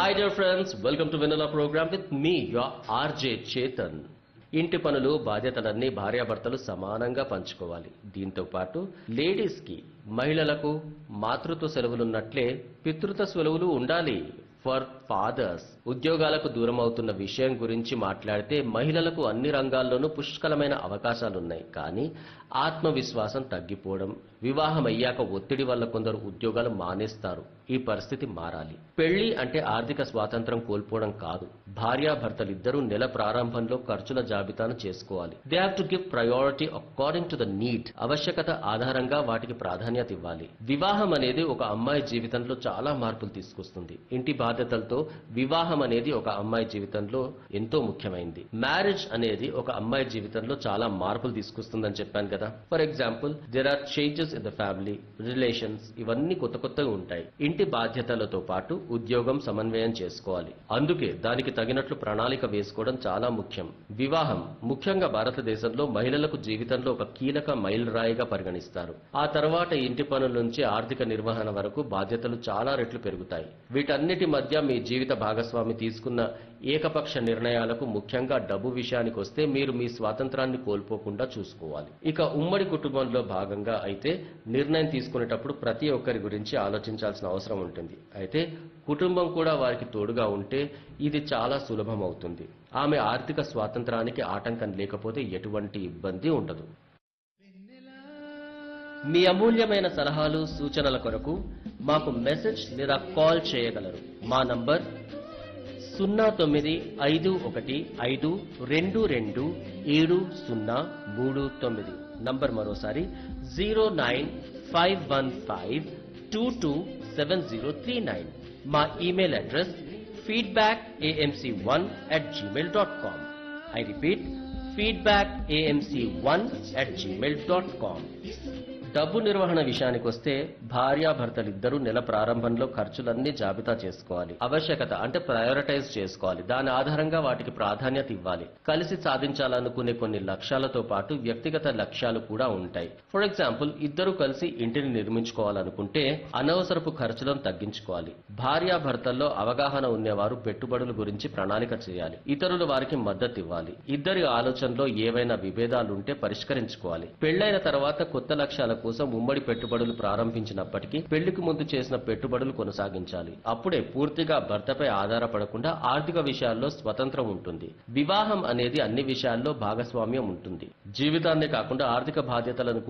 Hi dear friends, welcome to Vanilla program with me, your RJ Chetan. ఇంటి పనులు బాధ్యతలన్నీ భార్యాభర్తలు సమానంగా పంచుకోవాలి దీంతో పాటు లేడీస్ కి మహిళలకు మాతృత్వ సెలవులున్నట్లే పితృత్వ సెలవులు ఉండాలి ఫర్ ఫాదర్స్ ఉద్యోగాలకు దూరం అవుతున్న విషయం గురించి మాట్లాడితే మహిళలకు అన్ని రంగాల్లోనూ పుష్కలమైన అవకాశాలున్నాయి కానీ ఆత్మవిశ్వాసం తగ్గిపోవడం వివాహం అయ్యాక ఒత్తిడి వల్ల కొందరు ఉద్యోగాలు మానేస్తారు ఈ పరిస్థితి మారాలి పెళ్లి అంటే ఆర్థిక స్వాతంత్రం కోల్పోవడం కాదు భార్యాభర్తలిద్దరూ నెల ప్రారంభంలో ఖర్చుల జాబితాను చేసుకోవాలి they have to give priority according to the need ఆవశ్యకత ఆధారంగా వాటికి ప్రాధాన్యత ఇవ్వాలి వివాహం అనేది ఒక అమ్మాయి జీవితంలో చాలా మార్పులు తీసుకొస్తుంది ఇంటి బాధ్యతలతో వివాహం అనేది ఒక అమ్మాయి జీవితంలో ఎంతో ముఖ్యమైనది మ్యారేజ్ అనేది ఒక అమ్మాయి జీవితంలో చాలా మార్పులు తీసుకొస్తుందని చెప్పాను కదా for example there are changes in the family relations ఇవన్నీ కొత్త కొత్తగా ఉంటాయి ఇంటి బాధ్యతలతో పాటు ఉద్యోగం సమన్వయం చేసుకోవాలి అందుకే దానికి తగినట్లు ప్రణాళిక వేసుకోవడం చాలా ముఖ్యం వివాహం ముఖ్యంగా భారతదేశంలో మహిళలకు జీవితంలో ఒక కీలక మైలురాయిగా పరిగణిస్తారు ఆ తర్వాత ఇంటి పనుల నుంచి ఆర్థిక నిర్వహణ వరకు బాధ్యతలు చాలా రెట్లు పెరుగుతాయి వీటన్నిటి మధ్య మీ జీవిత భాగస్వామి తీసుకున్న ఏకపక్ష నిర్ణయాలకు ముఖ్యంగా డబ్బు విషయానికి వస్తే మీరు మీ స్వాతంత్రాన్ని కోల్పోకుండా చూసుకోవాలి ఇక ఉమ్మడి కుటుంబంలో భాగంగా అయితే నిర్ణయం తీసుకునేటప్పుడు ప్రతి ఒక్కరి గురించి ఆలోచించాల్సిన అవసరం ఉంటుంది అయితే కుటుంబం కూడా వారికి తోడుగా ఉంటే ఇది చాలా సులభం అవుతుంది ఆమె ఆర్థిక స్వాతంత్రానికి ఆటంకం లేకపోతే ఎటువంటి ఇబ్బంది ఉండదు మీ అమూల్యమైన సలహాలు సూచనల కొరకు మాకు మెసేజ్ లేదా కాల్ చేయగలరు మా నంబర్ సున్నా తొమ్మిది ఐదు ఒకటి ఐదు రెండు రెండు ఏడు సున్నా మూడు తొమ్మిది నంబర్ మరోసారి zero nine five one five two two seven zero three nine మా email address feedback AMC one at Gmail dot com I repeat feedback AMC one at Gmail dot com డబ్బు నిర్వహణ విషయానికి వస్తే భార్యాభర్తలిద్దరూ నెల ప్రారంభంలో ఖర్చులన్నీ జాబితా చేసుకోవాలి ఆవశ్యకత అంటే ప్రయారిటైజ్ చేసుకోవాలి దాని ఆధారంగా వాటికి ప్రాధాన్యత ఇవ్వాలి కలిసి సాధించాలనుకునే కొన్ని లక్ష్యాలతో పాటు వ్యక్తిగత లక్ష్యాలు కూడా ఉంటాయి ఫర్ ఎగ్జాంపుల్ ఇద్దరు కలిసి ఇంటిని నిర్మించుకోవాలనుకుంటే అనవసరపు ఖర్చులను తగ్గించుకోవాలి భార్యాభర్తల్లో అవగాహన ఉండేవారు పెట్టుబడుల గురించి ప్రణాళిక చేయాలి ఇతరులు వారికి మద్దతు ఇవ్వాలి ఇద్దరి ఆలోచనలో ఏవైనా విభేదాలుంటే పరిష్కరించుకోవాలి పెళ్లైన తర్వాత కొత్త లక్ష్యాల కోసం ఉమ్మడి పెట్టుబడులు ప్రారంభించినప్పటికీ పెళ్లికి ముందు చేసిన పెట్టుబడులు కొనసాగించాలి అప్పుడే పూర్తిగా భర్తపై ఆధారపడకుండా ఆర్థిక విషయాల్లో స్వతంత్రం ఉంటుంది వివాహం అనేది అన్ని విషయాల్లో భాగస్వామ్యం ఉంటుంది జీవితాన్నే కాకుండా ఆర్థిక బాధ్యతలను